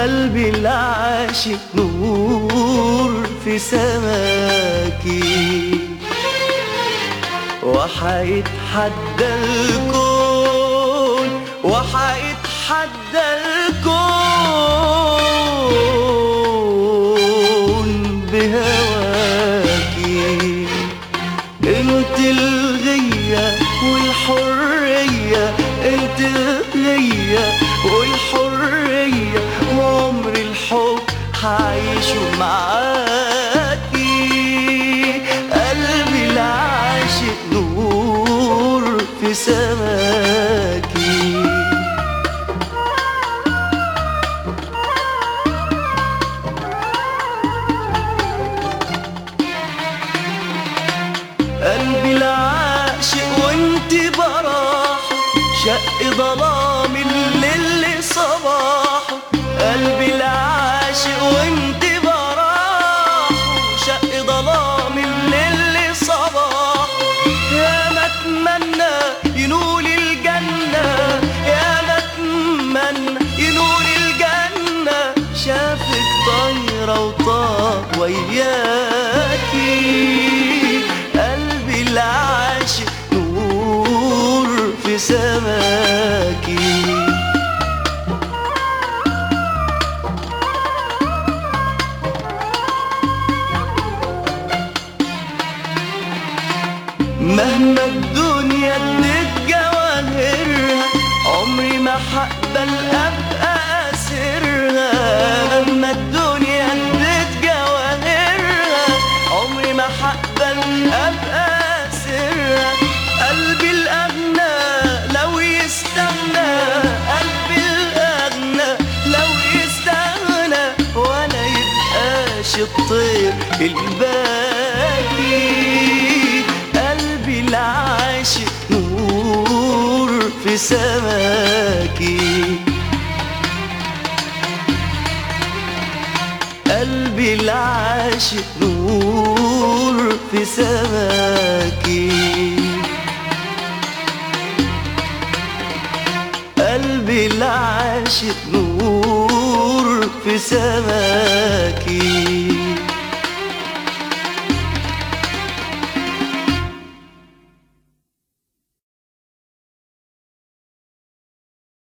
قلبي العاشق نور في سماكي وحيتحدى الكون وحيتحدى الكون بهواكي انت الغية والحرية انت الغية والحرية وعمر الحب حعيشه معاكي قلبي العاشق نور في سماكي قلبي العاشق وانت براحه شق ظلام الليل صباحه قلبي العاشق وانت براحه شق ظلام الليل صباحه يا ما اتمنى ينول الجنة يا ما اتمنى ينول الجنة شافك طايرة وطار وياكي قلبي العاشق نور في سماكي مهما الدنيا ادت جواهرها عمري ما هقبل ابقى اسرها مهما الدنيا ادت جواهرها عمري ما هقبل ابقى اسرها قلبي الاغنى لو يستغنى قلبي الاغنى لو يستغنى ولا يبقاش الطير الباقي قلبي العاشق نور في سماكي قلبي العاشق نور في سماكي قلبي العاشق نور في سماكي